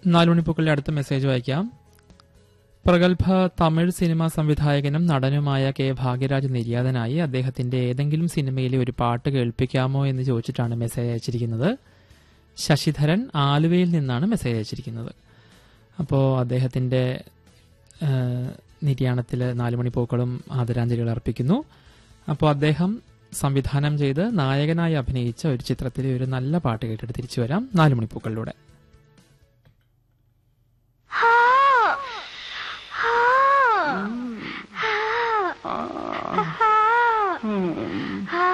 നാലുമണിപ്പൂക്കളുടെ അടുത്ത മെസ്സേജ് വായിക്കാം പ്രഗത്ഭ തമിഴ് സിനിമാ സംവിധായകനും നടനുമായ കെ ഭാഗ്യരാജ് നിര്യാതനായി അദ്ദേഹത്തിന്റെ ഏതെങ്കിലും സിനിമയിലെ ഒരു പാട്ട് കേൾപ്പിക്കാമോ എന്ന് ചോദിച്ചിട്ടാണ് മെസ്സേജ് അയച്ചിരിക്കുന്നത് ശശിധരൻ ആലുവയിൽ നിന്നാണ് മെസ്സേജ് അയച്ചിരിക്കുന്നത് അപ്പോൾ അദ്ദേഹത്തിന്റെ നിര്യാണത്തിൽ നാലുമണിപ്പൂക്കളും ആദരാഞ്ജലികൾ അർപ്പിക്കുന്നു അപ്പോൾ അദ്ദേഹം സംവിധാനം ചെയ്ത് നായകനായി അഭിനയിച്ച ഒരു ചിത്രത്തിലെ ഒരു നല്ല പാട്ട് കേട്ടിട്ട് തിരിച്ചു വരാം നാലുമണിപ്പൂക്കളിലൂടെ